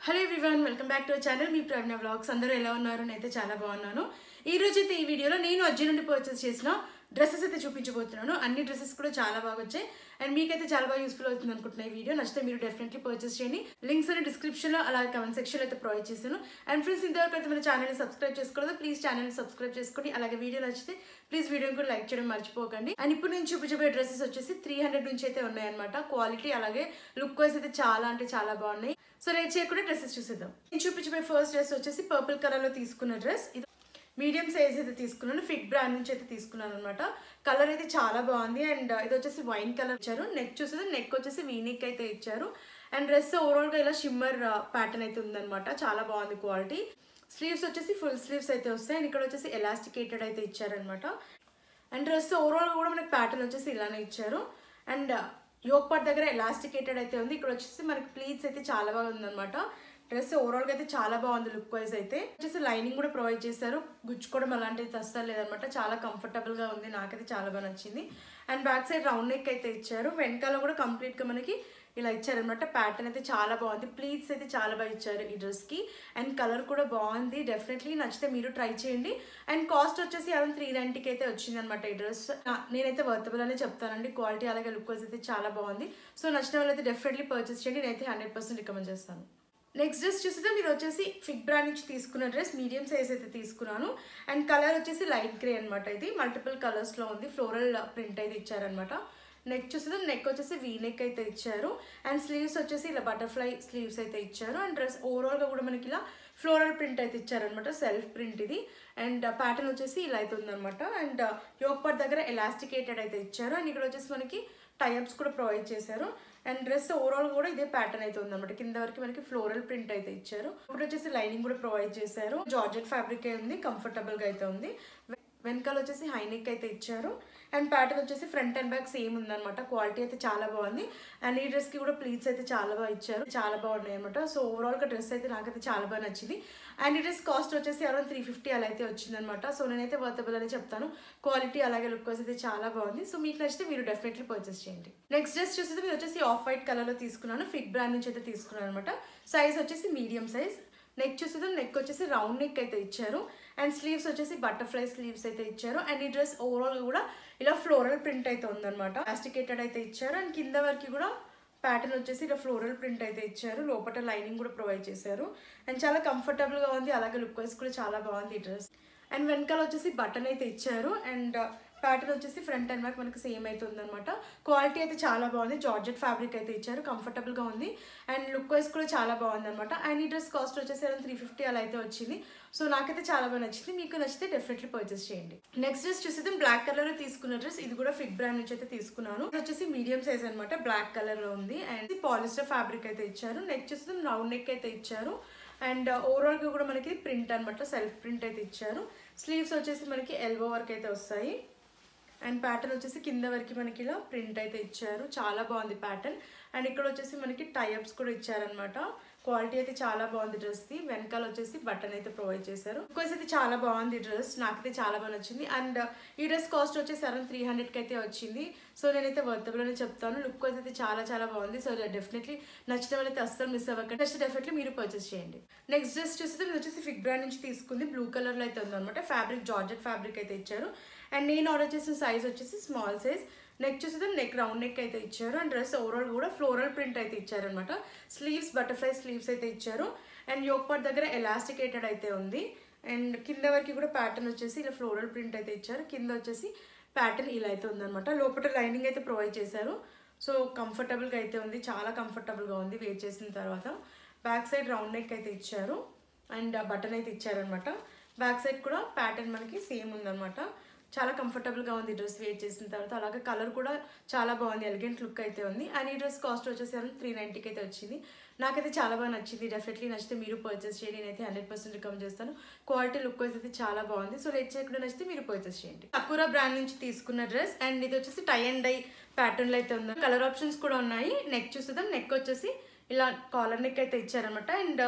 hello everyone welcome back to channel మీ Pragna vlogs అందరూ ఎలా ఉన్నారు నేనైతే చాలా బాగున్నాను ఈ రోజు అయితే ఈ వీడియోలో నేను అజ్జి నుండి పర్చేస్ చేసిన డ్రెస్సెస్ అయితే చూపించబోతున్నాను అన్ని డ్రెస్సెస్ కూడా చాలా బాగా వచ్చాయి అండ్ మీకైతే చాలా బాగా యూస్ఫుల్ అవుతుంది అనుకుంటున్నా ఈ వీడియో నచ్చితే మీరు డెఫినెట్లీ పర్చేస్ చేయండి లింక్స్ అని డిస్క్రిప్షన్లో అలాగే కమెంట్ సెక్షన్లో అయితే ప్రొవైడ్ చేశాను అండ్ ఫ్రెండ్స్ ఇంతవరకు అయితే మన ఛానల్ని సబ్స్క్రైబ్ చేసుకోలేదు ప్లీజ్ ఛానల్ని సబ్స్క్రైబ్ చేసుకోండి అలాగే వీడియో నచ్చితే ప్లీజ్ వీడియోని కూడా లైక్ చేయడం మర్చిపోకండి అండ్ ఇప్పుడు నేను చూపించబోయే డ్రెస్సెస్ వచ్చేసి త్రీ హండ్రెడ్ నుంచి అయితే ఉన్నాయన్నమాట క్వాలిటీ అలాగే లుక్ వైజ్ అయితే చాలా అంటే చాలా బాగున్నాయి సో లేట్ చేయకుండా డ్రెస్సెస్ చూసేద్దాం నేను చూపించబోయే ఫస్ట్ డ్రెస్ వచ్చేసి పర్పుల్ కలర్ లో తీసుకున్న డ్రెస్ ఇది మీడియం సైజ్ అయితే తీసుకున్నాను ఫిట్ బ్రాండ్ నుంచి అయితే తీసుకున్నాను అనమాట కలర్ అయితే చాలా బాగుంది అండ్ ఇది వచ్చేసి వైన్ కలర్ ఇచ్చారు నెక్ చూసేది నెక్ వచ్చేసి వీనిక్ అయితే ఇచ్చారు అండ్ డ్రెస్ ఓవరాల్ గా ఇలా షిమ్మర్ ప్యాటర్న్ అయితే ఉందన్నమాట చాలా బాగుంది క్వాలిటీ స్లీవ్స్ వచ్చేసి ఫుల్ స్లీవ్స్ అయితే వస్తాయి అండ్ ఇక్కడ వచ్చేసి ఎలాస్టికేటెడ్ అయితే ఇచ్చారనమాట అండ్ డ్రెస్ ఓవరాల్ కూడా మనకి ప్యాటర్న్ వచ్చేసి ఇలానే ఇచ్చారు అండ్ యోక్ పార్ట్ దగ్గర ఎలాస్టికేటెడ్ అయితే ఉంది ఇక్కడ వచ్చేసి మనకి ప్లీట్స్ అయితే చాలా బాగా ఉందన్నమాట డ్రెస్ ఓవరాల్గా అయితే చాలా బాగుంది లుక్ వైజ్ అయితే వచ్చేసి లైనింగ్ కూడా ప్రొవైడ్ చేశారు గుచ్చుకోవడం అలాంటిది అస్సలు లేదనమాట చాలా కంఫర్టబుల్గా ఉంది నాకైతే చాలా బాగా నచ్చింది and back side round neck అయితే ఇచ్చారు వెనకాల కూడా కంప్లీట్గా మనకి ఇలా ఇచ్చారనమాట ప్యాటర్న్ అయితే చాలా బాగుంది ప్లీట్స్ అయితే చాలా బాగా ఇచ్చారు ఈ డ్రెస్కి అండ్ కలర్ కూడా బాగుంది డెఫినెట్లీ నచ్చితే మీరు ట్రై చేయండి అండ్ కాస్ట్ వచ్చేసి అరౌండ్ త్రీ నైంటీకి అయితే వచ్చింది అనమాట ఈ డ్రెస్ నేనైతే వర్తబుల్ అనే చెప్తానండి క్వాలిటీ అలాగే లుక్ వైజ్ అయితే చాలా బాగుంది సో నచ్చిన వాళ్ళైతే డెఫినెట్లీ పర్చేస్ చేయండి నేనైతే హండ్రెడ్ పర్సెంట్ రికమెండ్ చేస్తాను నెక్స్ట్ డ్రెస్ చూస్తే మీరు వచ్చేసి ఫిక్ బ్రాండ్ నుంచి తీసుకున్న డ్రెస్ మీడియం సైజ్ అయితే తీసుకున్నాను అండ్ కలర్ వచ్చేసి లైట్ గ్రే అనమాట ఇది మల్టిపుల్ కలర్స్లో ఉంది ఫ్లోరల్ ప్రింట్ అయితే ఇచ్చారనమాట నెక్ చూస్తే నెక్ వచ్చేసి వీ నెక్ అయితే ఇచ్చారు అండ్ స్లీవ్స్ వచ్చేసి ఇలా బటర్ఫ్లై స్లీవ్స్ అయితే ఇచ్చారు అండ్ డ్రెస్ ఓవరాల్గా కూడా మనకి ఇలా ఫ్లోరల్ ప్రింట్ అయితే ఇచ్చారనమాట సెల్ఫ్ ప్రింట్ ఇది అండ్ ప్యాటర్న్ వచ్చేసి ఇలా అయితే ఉందన్నమాట అండ్ యోక్ పార్ట్ దగ్గర ఎలాస్టికేటెడ్ అయితే ఇచ్చారు అండ్ ఇక్కడ వచ్చేసి మనకి టైప్స్ కూడా ప్రొవైడ్ చేశారు అండ్ డ్రెస్ ఓవరాల్ కూడా ఇదే ప్యాటర్న్ అయితే ఉందన్నమాట కింద వరకు మనకి ఫ్లోరల్ ప్రింట్ అయితే ఇచ్చారు ఇప్పుడు వచ్చేసి లైనింగ్ కూడా ప్రొవైడ్ చేశారు జార్జెట్ ఫ్యాబ్రిక్ ఉంది కంఫర్టబుల్ గా అయితే ఉంది వెనకాల వచ్చేసి హైనెక్ అయితే ఇచ్చారు అండ్ ప్యాటర్న్ వచ్చేసి ఫ్రంట్ అండ్ బ్యాక్ సేమ్ ఉందన్నమాట క్వాలిటీ అయితే చాలా బాగుంది అండ్ ఈ డ్రెస్ కి కూడా ప్లీట్స్ అయితే చాలా బాగా ఇచ్చారు చాలా బాగున్నాయి అనమాట సో ఓవరాల్ గా డ్రెస్ అయితే నాకైతే చాలా బాగా నచ్చింది అండ్ ఈ డ్రెస్ కాస్ట్ వచ్చేసి అరౌండ్ త్రీ ఫిఫ్టీ అలా అయితే వచ్చిందనమాట సో నేనైతే వర్తబుల్ అని చెప్తాను క్వాలిటీ అలాగే లుక్ అయితే చాలా బాగుంది సో మీకు నచ్చితే మీరు డెఫినెట్లీ పర్చేస్ చేయండి నెక్స్ట్ డ్రెస్ చూస్తే మీరు వచ్చేసి ఆఫ్ వైట్ కలర్ లో తీసుకున్నాను ఫిట్ బ్రాండ్ నుంచి అయితే తీసుకున్నాను అనమాట సైజ్ వచ్చేసి మీడియం సైజ్ నెక్ చూసేది నెక్ వచ్చేసి రౌండ్ నెక్ అయితే ఇచ్చారు అండ్ స్లీవ్స్ వచ్చేసి బటర్ఫ్లై స్లీవ్స్ అయితే ఇచ్చారు అండ్ ఈ డ్రెస్ ఓవరాల్ కూడా ఇలా ఫ్లోరల్ ప్రింట్ అయితే ఉందన్నమాట ప్లాస్టికేటెడ్ అయితే ఇచ్చారు అండ్ కింద వరకు కూడా ప్యాటర్న్ వచ్చేసి ఇలా ఫ్లోరల్ ప్రింట్ అయితే ఇచ్చారు లోపల లైనింగ్ కూడా ప్రొవైడ్ చేశారు అండ్ చాలా కంఫర్టబుల్గా ఉంది అలాగే లుక్ వైజ్ కూడా చాలా బాగుంది ఈ డ్రెస్ అండ్ వెనకాల వచ్చేసి బటన్ అయితే ఇచ్చారు అండ్ ప్యాటర్న్ వచ్చేసి ఫ్రంట్ అండ్ బ్యాక్ మనకి సేమ్ అయితే ఉందన్నమాట క్వాలిటీ అయితే చాలా బాగుంది జార్జెట్ ఫ్యాబ్రిక్ అయితే ఇచ్చారు కంఫర్టబుల్గా ఉంది అండ్ లుక్ వైజ్ కూడా చాలా బాగుంది అనమాట అండ్ ఈ డ్రెస్ కాస్ట్ వచ్చేసి అరౌండ్ త్రీ ఫిఫ్టీ అలా అయితే వచ్చింది సో నాకైతే చాలా బాగా నచ్చింది మీకు నచ్చితే డెఫినెట్లీ పర్చేస్ చేయండి నెక్స్ట్ డ్రెస్ చూస్తే బ్లాక్ కలర్ లో తీసుకున్న డ్రెస్ ఇది కూడా ఫిట్ బ్రాండ్ నుంచి అయితే తీసుకున్నాను ఇది వచ్చేసి మీడియం సైజ్ అనమాట బ్లాక్ కలర్ లో ఉంది అండ్ పాలిస్టర్ ఫ్యాబ్రిక్ అయితే ఇచ్చారు నెక్ చూస్తే రౌండ్ నెక్ అయితే ఇచ్చారు అండ్ ఓవరాల్ గా కూడా మనకి ప్రింట్ అనమాట సెల్ఫ్ ప్రింట్ అయితే ఇచ్చారు స్లీవ్స్ వచ్చేసి మనకి ఎల్బో వర్క్ అయితే వస్తాయి అండ్ ప్యాటర్న్ వచ్చేసి కింద వరకు మనకి ఇలా ప్రింట్ అయితే ఇచ్చారు చాలా బాగుంది ప్యాటర్న్ అండ్ ఇక్కడ వచ్చేసి మనకి టైప్స్ కూడా ఇచ్చారనమాట క్వాలిటీ అయితే చాలా బాగుంది డ్రెస్ది వెనకాల వచ్చేసి బటన్ అయితే ప్రొవైడ్ చేశారు బికాస్ అయితే చాలా బాగుంది డ్రెస్ నాకైతే చాలా బాగా నచ్చింది అండ్ ఈ డ్రెస్ కాస్ట్ వచ్చేసి అరౌండ్ త్రీ హండ్రెడ్కి అయితే వచ్చింది సో నేనైతే వర్తబుల్ అని చెప్తాను లుక్ వైజ్ అయితే చాలా చాలా బాగుంది సో డెఫినెట్లీ నచ్చిన వాళ్ళైతే అస్సలు మిస్ అవ్వకండి నెక్స్ట్ డెఫినెట్లీ మీరు పర్చేస్ చేయండి నెక్స్ట్ డ్రెస్ చూస్తే ఇది వచ్చేసి ఫిక్ బ్రాండ్ నుంచి తీసుకుంది బ్లూ కలర్లో అయితే ఉందన్నమాట ఫ్యాబ్రిక్ జార్జెట్ ఫ్యాబ్రిక్ అయితే ఇచ్చారు అండ్ నేను ఆర్డర్ చేసిన సైజ్ వచ్చేసి స్మాల్ సైజ్ నెక్ చూస్తే నెక్ రౌండ్ నెక్ అయితే ఇచ్చారు అండ్ డ్రెస్ ఓవరాల్ కూడా ఫ్లోరల్ ప్రింట్ అయితే ఇచ్చారనమాట స్లీవ్స్ బటర్ఫ్లై స్లీవ్స్ అయితే ఇచ్చారు అండ్ యోక్ పార్ట్ దగ్గర ఎలాస్టికేటెడ్ అయితే ఉంది అండ్ కింద వరకు కూడా ప్యాటర్న్ వచ్చేసి ఇలా ఫ్లోరల్ ప్రింట్ అయితే ఇచ్చారు కింద వచ్చేసి ప్యాటర్న్ ఇలా అయితే ఉందన్నమాట లోపల లైనింగ్ అయితే ప్రొవైడ్ చేశారు సో కంఫర్టబుల్గా అయితే ఉంది చాలా కంఫర్టబుల్గా ఉంది వేర్ చేసిన తర్వాత బ్యాక్ సైడ్ రౌండ్ నెక్ అయితే ఇచ్చారు అండ్ బటన్ అయితే ఇచ్చారనమాట బ్యాక్ సైడ్ కూడా ప్యాటర్న్ మనకి సేమ్ ఉందన్నమాట చాలా కంఫర్టబుల్గా ఉంది డ్రెస్ వేర్ చేసిన తర్వాత అలాగే కలర్ కూడా చాలా బాగుంది ఎలిగెంట్ లుక్ అయితే ఉంది అండ్ ఈ డ్రెస్ కాస్ట్ వచ్చేసి త్రీ నైంటీకి అయితే వచ్చింది నాకైతే చాలా బాగా నచ్చింది డెఫినెట్లీ నచ్చితే మీరు పర్చేస్ చేయండి నేనైతే హండ్రెడ్ పర్సెంట్ రికమెండ్ చేస్తాను క్వాలిటీ లుక్ వైజ్ అయితే చాలా బాగుంది సో లేట్ చేయకుండా నచ్చితే మీరు పర్చేస్ చేయండి అకూరా బ్రాండ్ నుంచి తీసుకున్న డ్రెస్ అండ్ ఇది వచ్చేసి టై అండ్ డై ప్యాటర్న్లో అయితే ఉంది కలర్ ఆప్షన్స్ కూడా ఉన్నాయి నెక్ చూసేదాం నెక్ వచ్చేసి ఇలా కాలర్ నెక్ అయితే ఇచ్చారనమాట అండ్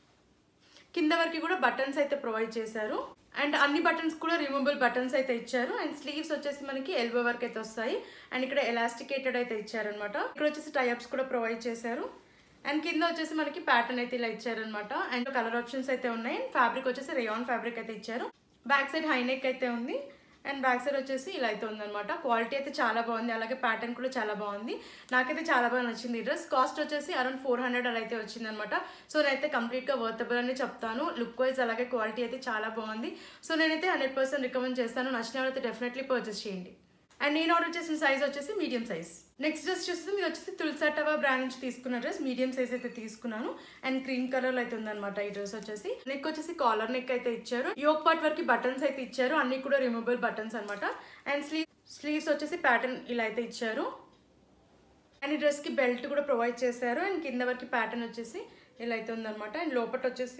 కింద వరకు కూడా బటన్స్ అయితే ప్రొవైడ్ చేశారు అండ్ అన్ని బటన్స్ కూడా రిమూవబుల్ బటన్స్ అయితే ఇచ్చారు అండ్ స్లీవ్స్ వచ్చేసి మనకి ఎల్బో వర్క్ అయితే వస్తాయి అండ్ ఇక్కడ ఎలాస్టికేటెడ్ అయితే ఇచ్చారనమాట ఇక్కడ వచ్చేసి టైప్స్ కూడా ప్రొవైడ్ చేశారు అండ్ కింద వచ్చేసి మనకి ప్యాటర్న్ అయితే ఇలా ఇచ్చారనమాట అండ్ కలర్ ఆప్షన్స్ అయితే ఉన్నాయి ఫ్యాబ్రిక్ వచ్చేసి రేయాన్ ఫ్యాబ్రిక్ అయితే ఇచ్చారు బ్యాక్ సైడ్ హై నెక్ అయితే ఉంది అండ్ బ్యాక్ సైడ్ వచ్చేసి ఇలా అయితే ఉందన్నమాట క్వాలిటీ అయితే చాలా బాగుంది అలాగే ప్యాటర్న్ కూడా చాలా బాగుంది నాకైతే చాలా బాగా నచ్చింది ఈ డ్రెస్ కాస్ట్ వచ్చేసి అరౌండ్ ఫోర్ హండ్రెడ్ అలా అయితే వచ్చిందనమాట సో నేనైతే కంప్లీట్గా వర్తబుల్ అని చెప్తాను లుక్ వైజ్ అలాగే క్వాలిటీ అయితే చాలా బాగుంది సో నేనైతే హండ్రెడ్ పర్సెంట్ రికమెండ్ చేస్తాను నచ్చిన వాళ్ళైతే డెఫినెట్లీ పర్చేస్ చేయండి అండ్ నేను ఆర్డర్ చేసిన సైజ్ వచ్చేసి మీడియం సైజ్ నెక్స్ట్ డ్రెస్ చూస్తే మీరు వచ్చేసి తులసాటవా బ్రాండ్ నుంచి తీసుకున్న డ్రెస్ మీడియం సైజ్ అయితే తీసుకున్నాను అండ్ క్రీమ్ కలర్ అయితే ఉందన్నమాట ఈ డ్రెస్ వచ్చేసి నెక్ వచ్చేసి కాలర్ నెక్ అయితే ఇచ్చారు యోక్ పార్ట్ వరకు బటన్స్ అయితే ఇచ్చారు అన్ని కూడా రిమూవబుల్ బటన్స్ అనమాట అండ్ స్లీవ్ స్లీవ్స్ వచ్చేసి ప్యాటర్న్ ఇలా అయితే ఇచ్చారు అండ్ ఈ డ్రెస్కి బెల్ట్ కూడా ప్రొవైడ్ చేశారు అండ్ కింద వరకు ప్యాటర్న్ వచ్చేసి ఇలా అయితే ఉందన్నమాట అండ్ లోపల వచ్చేసి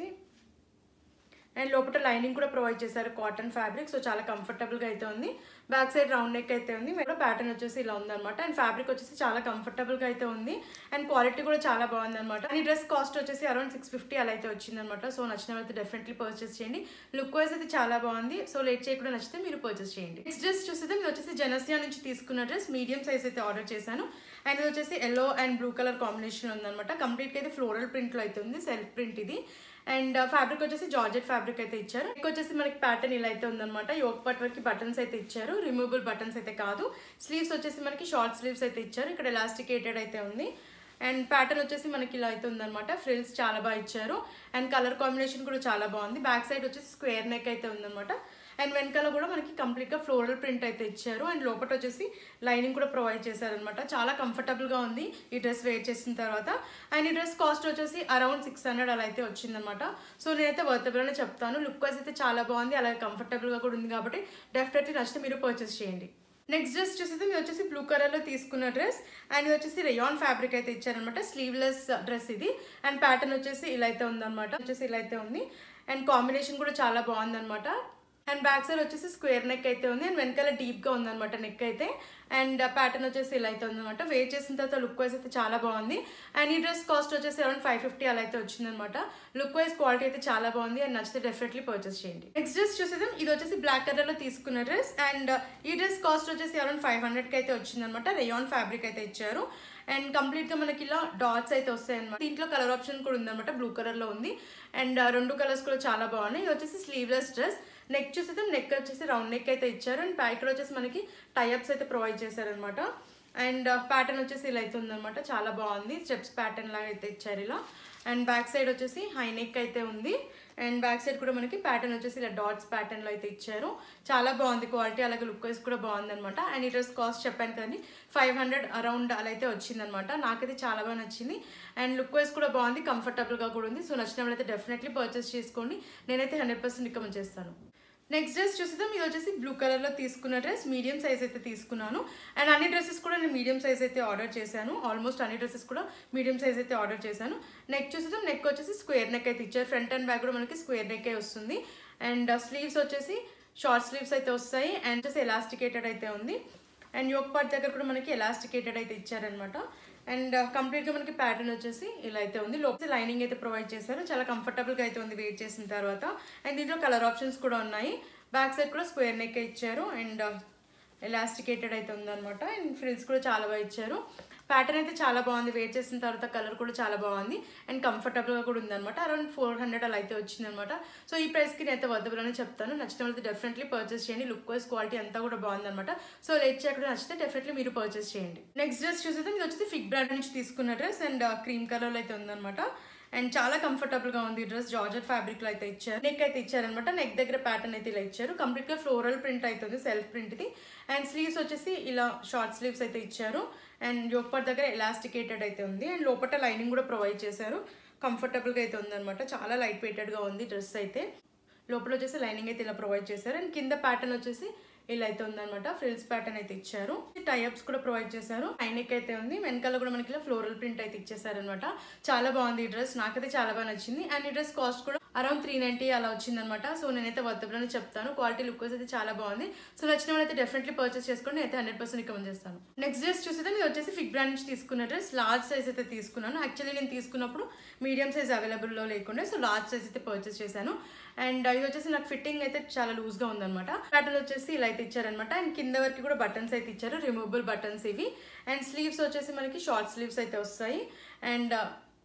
అండ్ లోపల లైనింగ్ కూడా ప్రొవైడ్ చేశారు కాటన్ ఫ్యాబ్రిక్ సో చాలా కంఫర్టబుల్గా అయితే ఉంది బ్యాక్ సైడ్ రౌండ్ నెక్ అయితే ఉంది కూడా ప్యాటర్న్ వచ్చేసి ఇలా ఉందన్నమాట అండ్ ఫ్యాబ్రిక్ వచ్చేసి చాలా కంఫర్టబుల్గా అయితే ఉంది అండ్ క్వాలిటీ కూడా చాలా బాగుంది అనమాట ఈ డ్రెస్ కాస్ట్ వచ్చేసి అరౌండ్ సిక్స్ ఫిఫ్టీ అలా అయితే వచ్చిందనమాట సో నచ్చిన అయితే డెఫినెట్లీ పర్చేస్ చేయండి లుక్ వైజ్ అయితే చాలా బాగుంది సో లేట్ చేయకుండా నచ్చితే మీరు పర్చేస్ చేయండి నెక్స్ట్ డ్రెస్ చూస్తే మీరు వచ్చేసి జనసియా నుంచి తీసుకున్న డ్రెస్ మీడియం సైజ్ అయితే ఆర్డర్ చేశాను అండ్ ఇది వచ్చేసి yellow and blue colour combination ఉందన్నమాట కంప్లీట్గా అయితే ఫ్లోరల్ ప్రింట్లో అయితే ఉంది సెల్ఫ్ ప్రింట్ ఇది అండ్ ఫ్యాబ్రిక్ వచ్చేసి జార్జెట్ ఫ్యాబ్రిక్ అయితే ఇచ్చారు నెక్ వచ్చేసి మనకి ప్యాటర్న్ ఇలా అయితే ఉందన్నమాట యోక్ పట్ వరకు బటన్స్ అయితే ఇచ్చారు రిమూవబుల్ బటన్స్ అయితే కాదు స్లీవ్స్ వచ్చేసి మనకి షార్ట్ స్లీవ్స్ అయితే ఇచ్చారు ఇక్కడ ఎలాస్టికేటెడ్ అయితే ఉంది అండ్ ప్యాటర్న్ వచ్చేసి మనకి ఇలా అయితే ఉందన్నమాట ఫ్రిల్స్ చాలా బాగా ఇచ్చారు అండ్ కలర్ కాంబినేషన్ కూడా చాలా బాగుంది బ్యాక్ సైడ్ వచ్చేసి స్క్వేర్ నెక్ అయితే ఉందన్నమాట అండ్ వెనకాల కూడా మనకి కంప్లీట్గా ఫ్లోరల్ ప్రింట్ అయితే ఇచ్చారు అండ్ లోపల వచ్చేసి లైనింగ్ కూడా ప్రొవైడ్ చేశారనమాట చాలా కంఫర్టబుల్గా ఉంది ఈ డ్రెస్ వేర్ చేసిన తర్వాత అండ్ ఈ డ్రెస్ కాస్ట్ వచ్చేసి అరౌండ్ సిక్స్ హండ్రెడ్ అలా అయితే వచ్చిందనమాట సో నేనైతే వర్తబుల్ అని చెప్తాను లుక్ వైజ్ అయితే చాలా బాగుంది అలాగే కంఫర్టబుల్గా కూడా ఉంది కాబట్టి డెఫినెట్లీ నచ్చితే మీరు పర్చేస్ చేయండి నెక్స్ట్ డ్రెస్ చూసేది మీరు వచ్చేసి బ్లూ కలర్లో తీసుకున్న డ్రెస్ అండ్ ఇది వచ్చేసి రేయాన్ ఫ్యాబ్రిక్ అయితే ఇచ్చారనమాట స్లీవ్లెస్ డ్రెస్ ఇది అండ్ ప్యాటర్న్ వచ్చేసి ఇలా అయితే ఉందన్నమాట వచ్చేసి ఇలా అయితే ఉంది అండ్ కాంబినేషన్ కూడా చాలా బాగుందన్నమాట అండ్ బ్యాక్ సైడ్ వచ్చేసి స్క్వేర్ నెక్ అయితే ఉంది అండ్ వెనకాల డీప్గా ఉందన్నమాట నెక్ అయితే అండ్ ప్యాటర్న్ వచ్చేసి ఇలా అయితే ఉందన్నమాట వేర్ చేసిన తర్వాత లుక్ వైజ్ అయితే చాలా బాగుంది అండ్ ఈ డ్రెస్ కాస్ట్ వచ్చేసి అరౌండ్ ఫైవ్ ఫిఫ్టీ అలా అయితే వచ్చిందనమాట లుక్ వైజ్ క్వాలిటీ అయితే చాలా బాగుంది అండ్ నచ్చితే డెఫినెట్లీ పర్చేస్ చేయండి నెక్స్ట్ డ్రెస్ చూసేదాం ఇది వచ్చేసి బ్లాక్ కలర్లో తీసుకున్న డ్రెస్ అండ్ ఈ డ్రెస్ కాస్ట్ వచ్చేసి అరౌండ్ ఫైవ్ హండ్రెడ్కి అయితే వచ్చిందనమాట రేయాన్ ఫ్యాబ్రిక్ అయితే ఇచ్చారు అండ్ కంప్లీట్గా మనకి ఇలా డాట్స్ అయితే వస్తాయి అనమాట దీంట్లో కలర్ ఆప్షన్ కూడా ఉందన్నమాట బ్లూ కలర్లో ఉంది అండ్ రెండు కలర్స్ కూడా చాలా బాగున్నాయి ఇది వచ్చేసి స్లీవ్లెస్ డ్రెస్ నెక్ చూస్తే నెక్ వచ్చేసి రౌండ్ నెక్ అయితే ఇచ్చారు అండ్ ఇక్కడ వచ్చేసి మనకి టైఅప్స్ అయితే ప్రొవైడ్ చేశారనమాట అండ్ ప్యాటర్న్ వచ్చేసి ఇలా అయితే ఉందన్నమాట చాలా బాగుంది స్టెప్స్ ప్యాటర్న్ లాగా అయితే ఇచ్చారు ఇలా అండ్ బ్యాక్ సైడ్ వచ్చేసి హై నెక్ అయితే ఉంది అండ్ బ్యాక్ సైడ్ కూడా మనకి ప్యాటర్న్ వచ్చేసి ఇలా డాట్స్ ప్యాటర్న్లో అయితే ఇచ్చారు చాలా బాగుంది క్వాలిటీ అలాగే లుక్ వైజ్ కూడా బాగుంది అనమాట అండ్ ఈ డ్రెస్ కాస్ట్ చెప్పాను కదండి ఫైవ్ హండ్రెడ్ అరౌండ్ అలా అయితే వచ్చిందనమాట నాకైతే చాలా బాగా నచ్చింది అండ్ లుక్ వైజ్ కూడా బాగుంది కంఫర్టబుల్గా కూడా ఉంది సో నచ్చిన వాళ్ళైతే డెఫినెట్లీ పర్చేస్ చేసుకోండి నేనైతే హండ్రెడ్ పర్సెంట్ రికమెండ్ చేస్తాను నెక్స్ట్ డ్రెస్ చూసేద్దాం ఇది వచ్చేసి బ్లూ కలర్లో తీసుకున్న డ్రెస్ మీడియం సైజ్ అయితే తీసుకున్నాను అండ్ అన్ని డ్రెస్సెస్ కూడా నేను మీడియం సైజ్ అయితే ఆర్డర్ చేశాను ఆల్మోస్ట్ అన్ని డ్రెస్సెస్ కూడా మీడియం సైజ్ అయితే ఆర్డర్ చేశాను నెక్ చూసేద్దాం నెక్ వచ్చేసి స్క్వేర్ నెక్ అయితే ఇచ్చారు ఫ్రంట్ అండ్ బ్యాక్ కూడా మనకి స్క్వేర్ నెక్ వస్తుంది అండ్ స్లీవ్స్ వచ్చేసి షార్ట్ స్లీవ్స్ అయితే వస్తాయి అండ్ వచ్చేసి ఎలాస్టికేటెడ్ అయితే ఉంది అండ్ యోక్ పార్ట్ దగ్గర కూడా మనకి ఎలాస్టికేటెడ్ అయితే ఇచ్చారనమాట అండ్ కంప్లీట్గా మనకి ప్యాటర్న్ వచ్చేసి ఇలా అయితే ఉంది లోపల లైనింగ్ అయితే ప్రొవైడ్ చేశారు చాలా కంఫర్టబుల్గా అయితే ఉంది వెయిట్ చేసిన తర్వాత అండ్ దీంట్లో కలర్ ఆప్షన్స్ కూడా ఉన్నాయి బ్యాక్ సైడ్ కూడా స్క్వేర్ నెక్ ఇచ్చారు అండ్ ఎలాస్టికేటెడ్ అయితే ఉందన్నమాట అండ్ ఫ్రిల్స్ కూడా చాలా బాగా ఇచ్చారు ప్యాటర్న్ అయితే చాలా బాగుంది వెయిట్ చేసిన తర్వాత కలర్ కూడా చాలా బాగుంది అండ్ కంఫర్టబుల్గా కూడా ఉందన్నమాట అరౌండ్ ఫోర్ హండ్రెడ్ అలా అయితే వచ్చిందనమాట సో ఈ ప్రైస్కి నేను అయితే వద్దబుల్ అని చెప్తాను నచ్చిన వాళ్ళకి డెఫినెట్లీ పర్చేస్ చేయండి లుక్ వైజ్ క్వాలిటీ అంతా కూడా బాగుందన్నమాట సో లేట్ చేయకుండా నచ్చితే డెఫినెట్లీ మీరు పర్చేస్ చేయండి నెక్స్ట్ డ్రెస్ చూసేది ఇది వచ్చేసి ఫిక్ బ్రాండ్ నుంచి తీసుకున్న డ్రెస్ అండ్ క్రీమ్ కలర్లో అయితే ఉందన్నమాట అండ్ చాలా కంఫర్టబుల్ గా ఉంది డ్రెస్ జార్జెట్ ఫ్యాబ్రిక్ లో అయితే ఇచ్చారు నెక్ అయితే ఇచ్చారనమాట నెక్ దగ్గర ప్యాటర్న్ అయితే ఇలా ఇచ్చారు కంప్లీట్ గా ఫ్లోరల్ ప్రింట్ అవుతుంది సెల్ఫ్ ప్రింట్ ది అండ్ స్లీవ్స్ వచ్చేసి ఇలా షార్ట్ స్లీవ్స్ అయితే ఇచ్చారు అండ్ యోప్పర్ దగ్గర ఎలాస్టికేటెడ్ అయితే ఉంది అండ్ లోపల లైనింగ్ కూడా ప్రొవైడ్ చేశారు కంఫర్టబుల్ గా అయితే ఉందన్నమాట చాలా లైట్ వెయిటెడ్ గా ఉంది డ్రెస్ అయితే లోపల వచ్చేసి లైనింగ్ అయితే ఇలా ప్రొవైడ్ చేశారు అండ్ కింద ప్యాటర్న్ వచ్చేసి ఇలా అయితే ఉందన్నమాట ఫ్రిల్స్ ప్యాటర్న్ అయితే ఇచ్చారు టైఅప్స్ కూడా ప్రొవైడ్ చేశారు ఐనెక్ అయితే ఉంది వెనకాల కూడా మనకి ఇలా ఫ్లోరల్ ప్రింట్ అయితే ఇచ్చేసారనమాట చాలా బాగుంది ఈ డ్రెస్ నాకైతే చాలా బాగా నచ్చింది అండ్ ఈ డ్రెస్ కాస్ట్ కూడా అరౌండ్ త్రీ నైంటీ అలా వచ్చిందనమాట సో నేనైతే వర్తబుల్ చెప్తాను క్వాలిటీ లుక్ వైజ్ అయితే చాలా బాగుంది సో నచ్చిన వాళ్ళైతే డెఫినెట్లీ పర్చేస్ చేసుకోండి నేనైతే హండ్రెడ్ పర్సెంట్ రికమెండ్ చేస్తాను నెక్స్ట్ డ్రెస్ చూసేది ఇది వచ్చేసి ఫిక్ బ్రాండ్ నుంచి తీసుకున్న డ్రెస్ లార్జ్ సైజ్ అయితే తీసుకున్నాను యాక్చువల్లీ నేను తీసుకున్నప్పుడు మీడియం సైజ్ అవైలబుల్లో లేకుండా సో లార్జ్ సైజ్ అయితే పర్చేస్ చేశాను అండ్ ఇది వచ్చేసి నాకు ఫిట్టింగ్ అయితే చాలా లూజ్గా ఉందన్నమాట ప్యాటర్న్ వచ్చేసి ఇలా అయితే ఇచ్చారనమాట అండ్ కింద వరకు కూడా బటన్స్ అయితే ఇచ్చారు రిమూవబుల్ బటన్స్ ఇవి అండ్ స్లీవ్స్ వచ్చేసి మనకి షార్ట్ స్లీవ్స్ అయితే వస్తాయి అండ్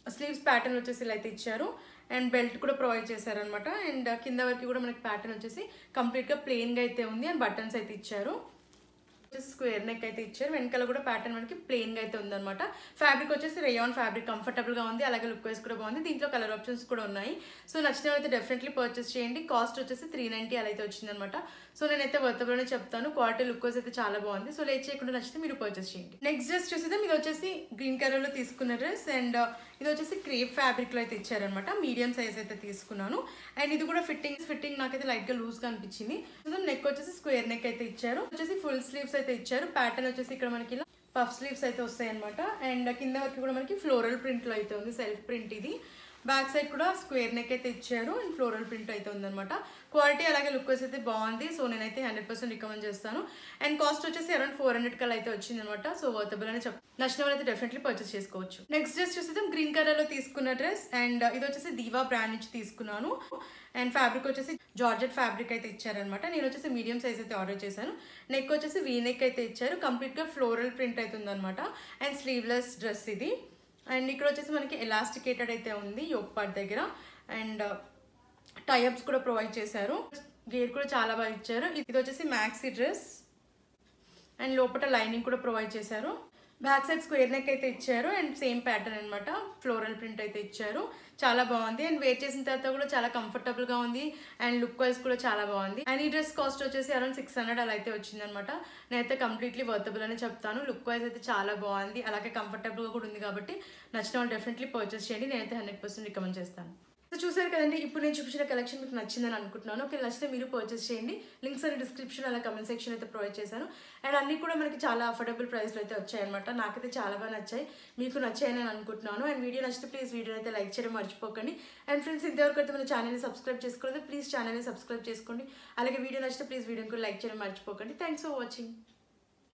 స్లీవ్స్ ప్యాటర్న్ వచ్చేసి ఇలా అయితే ఇచ్చారు అండ్ బెల్ట్ కూడా ప్రొవైడ్ చేశారనమాట అండ్ కింద వరకు కూడా మనకి ప్యాటర్న్ వచ్చేసి కంప్లీట్గా ప్లెయిన్గా అయితే ఉంది అండ్ బటన్స్ అయితే ఇచ్చారు వచ్చేసి స్క్వేర్ నెక్ అయితే ఇచ్చారు వెనకాల కూడా ప్యాటర్న్ మనకి ప్లెయిన్గా అయితే ఉందన్నమాట ఫ్యాబ్రిక్ వచ్చేసి రేయాన్ ఫ్యాబ్రిక్ కంఫర్టబుల్గా ఉంది అలాగే లుక్ వైస్ కూడా బాగుంది దీంట్లో కలర్ ఆప్షన్స్ కూడా ఉన్నాయి సో నచ్చిన అయితే డెఫినెట్లీ పర్చేస్ చేయండి కాస్ట్ వచ్చేసి త్రీ నైంటీ అలా అయితే వచ్చిందనమాట సో నేనైతే వర్తబుల్నే చెప్తాను క్వాలిటీ లుక్ వైస్ అయితే చాలా బాగుంది సో లేట్ చేయకుండా నచ్చితే మీరు పర్చేస్ చేయండి నెక్స్ట్ డ్రెస్ చూసేద్దాం ఇది వచ్చేసి గ్రీన్ కలర్లో తీసుకున్న డ్రెస్ అండ్ ఇది వచ్చేసి క్రేప్ ఫ్యాబ్రిక్లో అయితే ఇచ్చారనమాట మీడియం సైజ్ అయితే తీసుకున్నాను అండ్ ఇది కూడా ఫిట్టింగ్ ఫిట్టింగ్ నాకైతే లైట్గా లూజ్గా అనిపించింది నెక్ వచ్చేసి స్క్వేర్ నెక్ అయితే ఇచ్చారు వచ్చేసి ఫుల్ స్లీవ్స్ అయితే ఇచ్చారు ప్యాటర్న్ వచ్చేసి ఇక్కడ మనకి ఇలా పఫ్ స్లీవ్స్ అయితే వస్తాయి అనమాట అండ్ కింద వరకు కూడా మనకి ఫ్లోరల్ ప్రింట్లో అయితే ఉంది సెల్ఫ్ ప్రింట్ ఇది బ్యాక్ సైడ్ కూడా స్క్వేర్ నెక్ అయితే ఇచ్చారు అండ్ ఫ్లోరల్ ప్రింట్ అయితే ఉందన్నమాట క్వాలిటీ అలాగే లుక్ వైస్ అయితే బాగుంది సో నేనైతే హండ్రెడ్ పర్సెంట్ రికమెండ్ చేస్తాను అండ్ కాస్ట్ వచ్చేసి అరౌండ్ ఫోర్ హండ్రెడ్ కల్ అయితే వచ్చింది అనమాట సో వర్తబుల్ అని చెప్ నచ్చిన వాళ్ళు అయితే డెఫినెట్లీ పర్చేస్ చేసుకోవచ్చు నెక్స్ట్ డ్రెస్ చూసేద్దాం గ్రీన్ కలర్లో తీసుకున్న డ్రెస్ అండ్ ఇది వచ్చేసి దీవా బ్రాండ్ నుంచి తీసుకున్నాను అండ్ ఫ్యాబ్రిక్ వచ్చేసి జార్జెట్ ఫ్యాబ్రిక్ అయితే ఇచ్చారనమాట నేను వచ్చేసి మీడియం సైజ్ అయితే ఆర్డర్ చేశాను నెక్ వచ్చేసి వీ నెక్ అయితే ఇచ్చారు కంప్లీట్గా ఫ్లోరల్ ప్రింట్ అయితే ఉందన్నమాట అండ్ స్లీవ్లెస్ డ్రెస్ ఇది అండ్ ఇక్కడ వచ్చేసి మనకి ఎలాస్టికేటెడ్ అయితే ఉంది యోక్ పార్ట్ దగ్గర అండ్ టైఅప్స్ కూడా ప్రొవైడ్ చేశారు గేర్ కూడా చాలా బాగా ఇచ్చారు ఇది వచ్చేసి మ్యాక్సీ డ్రెస్ అండ్ లోపల లైనింగ్ కూడా ప్రొవైడ్ చేశారు బ్యాక్ సైడ్ స్క్వేర్ నెక్ అయితే ఇచ్చారు అండ్ సేమ్ ప్యాటర్న్ అనమాట ఫ్లోరల్ ప్రింట్ అయితే ఇచ్చారు చాలా బాగుంది అండ్ వేర్ చేసిన తర్వాత కూడా చాలా కంఫర్టబుల్గా ఉంది అండ్ లుక్ వైజ్ కూడా చాలా బాగుంది అండ్ ఈ డ్రెస్ కాస్ట్ వచ్చేసి అరౌండ్ సిక్స్ హండ్రెడ్ అలా అయితే వచ్చిందనమాట నేనైతే కంప్లీట్లీ వర్తబుల్ అని చెప్తాను లుక్ వైజ్ అయితే చాలా బాగుంది అలాగే కంఫర్టబుల్గా కూడా ఉంది కాబట్టి నచ్చిన వాళ్ళు డెఫినెట్లీ పర్చేస్ చేయండి నేనైతే హండ్రెడ్ పర్సెంట్ రికమెండ్ చేస్తాను సో చూసారు కదండి ఇప్పుడు నేను చూపించిన కలెక్షన్ మీకు నచ్చిందని అనుకుంటున్నాను ఓకే నచ్చితే మీరు పర్చేస్ చేయండి లింక్స్ అని డిస్క్రిప్షన్ అలా కమెంట్ సెక్షన్ అయితే ప్రొవైడ్ చేశాను అండ్ అన్నీ కూడా మనకి చాలా అఫోర్డబుల్ ప్రైస్లో అయితే వచ్చాయన్నమాట నాకైతే చాలా బాగా నచ్చాయి మీకు నచ్చాయని నేను అనుకుంటున్నాను అండ్ వీడియో నచ్చితే ప్లీజ్ వీడియో అయితే లైక్ చేయడం మర్చిపోకండి అండ్ ఫ్రెండ్స్ ఇంతవరకు అయితే మన ఛానల్ని సబ్స్క్రైబ్ చేసుకోలేదు ప్లీజ్ ఛానల్ని సబ్స్క్రైబ్ చేసుకోండి అలాగే వీడియో నచ్చితే ప్లీజ్ వీడియోని కూడా లైక్ చేయడం మర్చిపోకండి థ్యాంక్స్ ఫర్ వాచింగ్